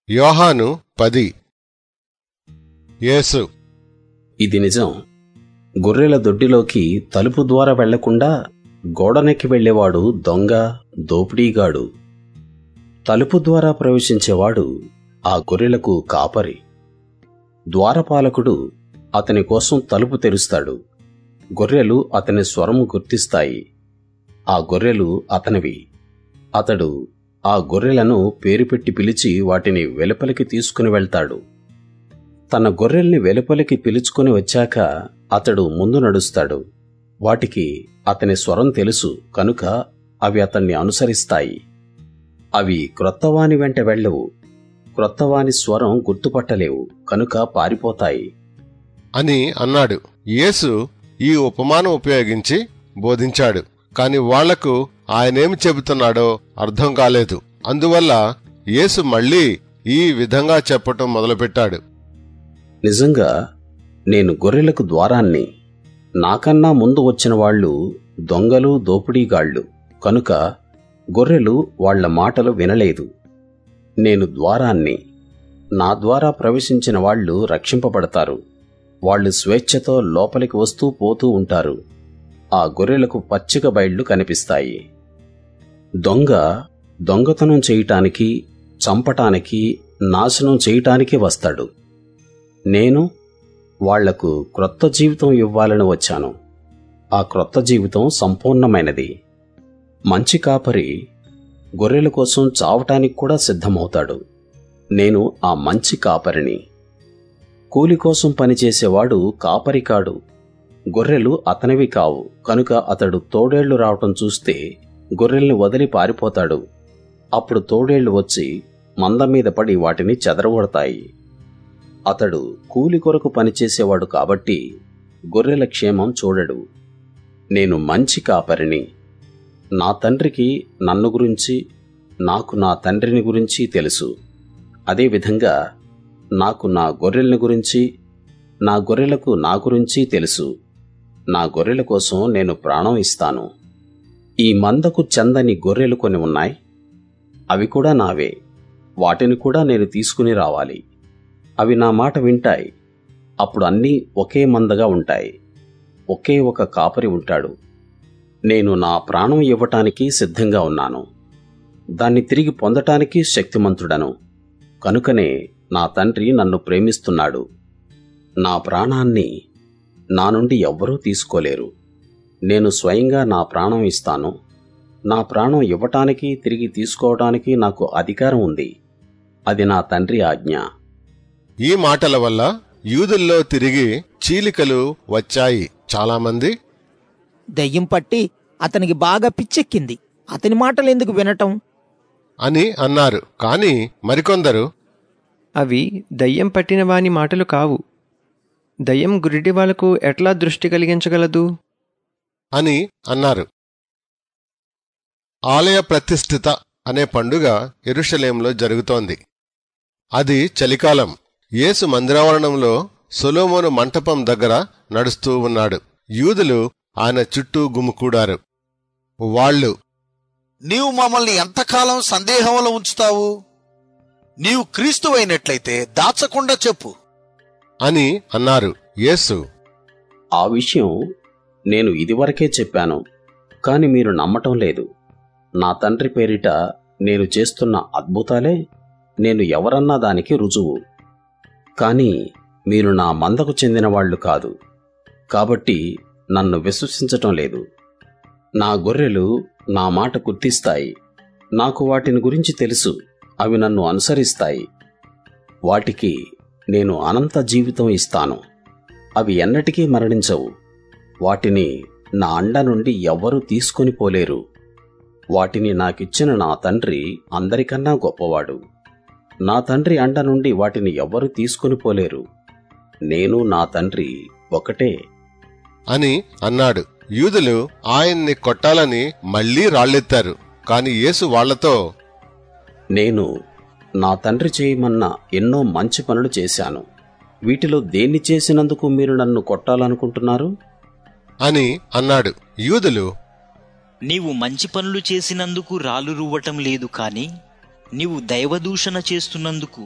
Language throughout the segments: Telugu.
యోహాను పది యేసు ఇది నిజం గొర్రెల దొడ్డిలోకి తలుపు ద్వారా వెళ్లకుండా గోడనెక్కి వెళ్ళేవాడు దొంగ దోపిడీగాడు తలుపు ద్వారా ప్రవేశించేవాడు ఆ గొర్రెలకు కాపరి ద్వారపాలకుడు అతని కోసం తలుపు తెరుస్తాడు గొర్రెలు అతని స్వరము గుర్తిస్తాయి ఆ గొర్రెలు అతనివి అతడు ఆ గొర్రెలను పేరు పెట్టి పిలిచి వాటిని వెలుపలికి తీసుకుని వెళ్తాడు తన గొర్రెల్ని వెలుపలికి పిలుచుకుని వచ్చాక అతడు ముందు నడుస్తాడు వాటికి అతని స్వరం తెలుసు కనుక అవి అతన్ని అనుసరిస్తాయి అవి క్రొత్తవాని వెంట వెళ్ళవు క్రొత్తవాని స్వరం గుర్తుపట్టలేవు కనుక పారిపోతాయి అని అన్నాడు యేసు ఈ ఉపమానం ఉపయోగించి బోధించాడు కాని వాళ్లకు ఆయనేమి చెబుతున్నాడో అర్థం కాలేదు అందువల్ల యేసు మళ్ళీ ఈ విధంగా చెప్పటం మొదలుపెట్టాడు నిజంగా నేను గొర్రెలకు ద్వారాన్ని నాకన్నా ముందు వచ్చిన వాళ్ళు దొంగలు దోపిడీగాళ్ళు కనుక గొర్రెలు వాళ్ళ మాటలు వినలేదు నేను ద్వారాన్ని నా ద్వారా ప్రవేశించిన వాళ్ళు రక్షింపబడతారు వాళ్ళు స్వేచ్ఛతో లోపలికి వస్తూ పోతూ ఉంటారు ఆ గొర్రెలకు పచ్చిక బయళ్ళు కనిపిస్తాయి దొంగ దొంగతనం చేయటానికి చంపటానికి నాశనం చేయటానికి వస్తాడు నేను వాళ్లకు క్రొత్త జీవితం ఇవ్వాలని వచ్చాను ఆ క్రొత్త జీవితం సంపూర్ణమైనది మంచి కాపరి గొర్రెల కోసం చావటానికి కూడా సిద్ధమవుతాడు నేను ఆ మంచి కాపరిని కూలి కోసం పనిచేసేవాడు కాపరి కాడు గొర్రెలు అతనివి కావు కనుక అతడు తోడేళ్లు రావటం చూస్తే గొర్రెల్ని వదిలి పారిపోతాడు అప్పుడు తోడేళ్లు వచ్చి మంద మీద పడి వాటిని చెదరగొడతాయి అతడు కూలి కొరకు పనిచేసేవాడు కాబట్టి గొర్రెల క్షేమం చూడడు నేను మంచి కాపరిని నా తండ్రికి నన్ను గురించి నాకు నా తండ్రిని గురించి తెలుసు అదేవిధంగా నాకు నా గొర్రెల్ని గురించి నా గొర్రెలకు నా గురించి తెలుసు నా గొర్రెల కోసం నేను ప్రాణం ఇస్తాను ఈ మందకు చందని గొర్రెలు కొన్ని ఉన్నాయి అవి కూడా నావే వాటిని కూడా నేను తీసుకుని రావాలి అవి నా మాట వింటాయి అప్పుడు అన్నీ ఒకే మందగా ఉంటాయి ఒకే ఒక కాపరి ఉంటాడు నేను నా ప్రాణం ఇవ్వటానికి సిద్ధంగా ఉన్నాను దాన్ని తిరిగి పొందటానికి శక్తిమంతుడను కనుకనే నా తండ్రి నన్ను ప్రేమిస్తున్నాడు నా ప్రాణాన్ని నా నుండి ఎవ్వరూ తీసుకోలేరు నేను స్వయంగా నా ప్రాణం ఇస్తాను నా ప్రాణం ఇవ్వటానికి తిరిగి తీసుకోవటానికి నాకు అధికారం ఉంది అది నా తండ్రి ఆజ్ఞ ఈ మాటల వల్ల యూదుల్లో తిరిగి చీలికలు వచ్చాయి చాలామంది దయ్యం పట్టి అతనికి బాగా పిచ్చెక్కింది అతని మాటలు ఎందుకు వినటం అని అన్నారు కాని మరికొందరు అవి దయ్యం పట్టిన వాని మాటలు కావు దయ్యం గురిటి వాళ్లకు ఎట్లా దృష్టి కలిగించగలదు అని అన్నారు ఆలయ ప్రతిష్ఠిత అనే పండుగ ఎరుషలేంలో జరుగుతోంది అది చలికాలం యేసు మందిరావరణంలో సొలోమోను మంటపం దగ్గర నడుస్తూ ఉన్నాడు యూదులు ఆయన చుట్టూ గుమికూడారు వాళ్ళు నీవు మమ్మల్ని ఎంతకాలం సందేహంలో ఉంచుతావు నీవు క్రీస్తువైనట్లయితే దాచకుండా చెప్పు అని అన్నారు యేసు ఆ విషయం నేను ఇదివరకే చెప్పాను కాని మీరు నమ్మటం లేదు నా తండ్రి పేరిట నేను చేస్తున్న అద్భుతాలే నేను ఎవరన్నా దానికి రుజువు కాని మీరు నా మందకు చెందిన వాళ్ళు కాదు కాబట్టి నన్ను విశ్వసించటం లేదు నా గొర్రెలు నా మాట గుర్తిస్తాయి నాకు వాటిని గురించి తెలుసు అవి నన్ను అనుసరిస్తాయి వాటికి నేను అనంత జీవితం ఇస్తాను అవి ఎన్నటికీ మరణించవు వాటిని నా అండ నుండి ఎవ్వరూ తీసుకొని పోలేరు వాటిని నాకిచ్చిన నా తండ్రి అందరికన్నా గొప్పవాడు నా తండ్రి అండ నుండి వాటిని ఎవ్వరూ తీసుకొని పోలేరు నేను నా తండ్రి ఒకటే అని అన్నాడు యూదులు ఆయన్ని కొట్టాలని మళ్లీ రాళ్ళెత్తారు కాని యేసు వాళ్లతో నేను నా తండ్రి చేయమన్న ఎన్నో మంచి పనులు చేశాను వీటిలో దేన్ని చేసినందుకు మీరు నన్ను కొట్టాలనుకుంటున్నారు అని అన్నాడు యూదులు నీవు మంచి పనులు చేసినందుకు రాళ్ళు రువ్వటం లేదు కాని నీవు దైవదూషణ చేస్తున్నందుకు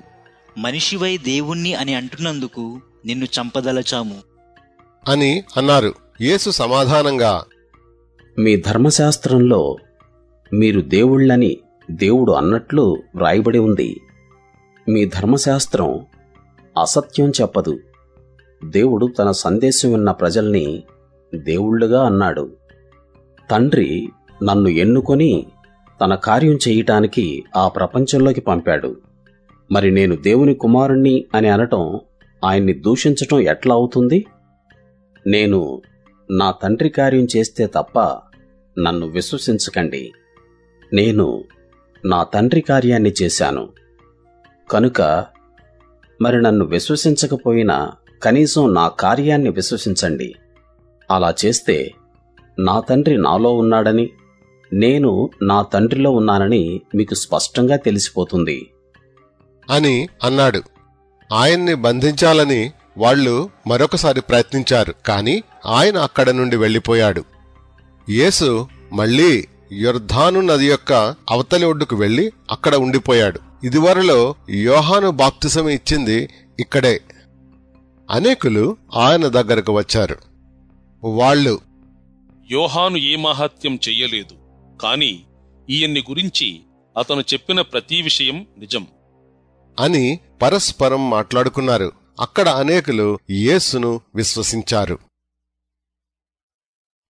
మనిషివై దేవుణ్ణి అని అంటున్నందుకు నిన్ను చంపదలచాము అని అన్నారు యేసు సమాధానంగా మీ ధర్మశాస్త్రంలో మీరు దేవుళ్ళని దేవుడు అన్నట్లు వ్రాయబడి ఉంది మీ ధర్మశాస్త్రం అసత్యం చెప్పదు దేవుడు తన సందేశం విన్న ప్రజల్ని దేవుళ్ళుగా అన్నాడు తండ్రి నన్ను ఎన్నుకొని తన కార్యం చేయటానికి ఆ ప్రపంచంలోకి పంపాడు మరి నేను దేవుని కుమారుణ్ణి అని అనటం ఆయన్ని దూషించటం ఎట్లా అవుతుంది నేను నా తండ్రి కార్యం చేస్తే తప్ప నన్ను విశ్వసించకండి నేను నా తండ్రి కార్యాన్ని చేశాను కనుక మరి నన్ను విశ్వసించకపోయినా కనీసం నా కార్యాన్ని విశ్వసించండి అలా చేస్తే నా తండ్రి నాలో ఉన్నాడని నేను నా తండ్రిలో ఉన్నానని మీకు స్పష్టంగా తెలిసిపోతుంది అని అన్నాడు ఆయన్ని బంధించాలని వాళ్ళు మరొకసారి ప్రయత్నించారు కాని ఆయన అక్కడ నుండి వెళ్ళిపోయాడు యేసు మళ్ళీ యొర్ధాను నది యొక్క అవతలి ఒడ్డుకు వెళ్లి అక్కడ ఉండిపోయాడు ఇదివరలో యోహాను బాప్తిసం ఇచ్చింది ఇక్కడే అనేకులు ఆయన దగ్గరకు వచ్చారు వాళ్ళు యోహాను ఏ మహత్యం చెయ్యలేదు కాని ఈయన్ని గురించి అతను చెప్పిన ప్రతి విషయం నిజం అని పరస్పరం మాట్లాడుకున్నారు అక్కడ అనేకులు యేసును విశ్వసించారు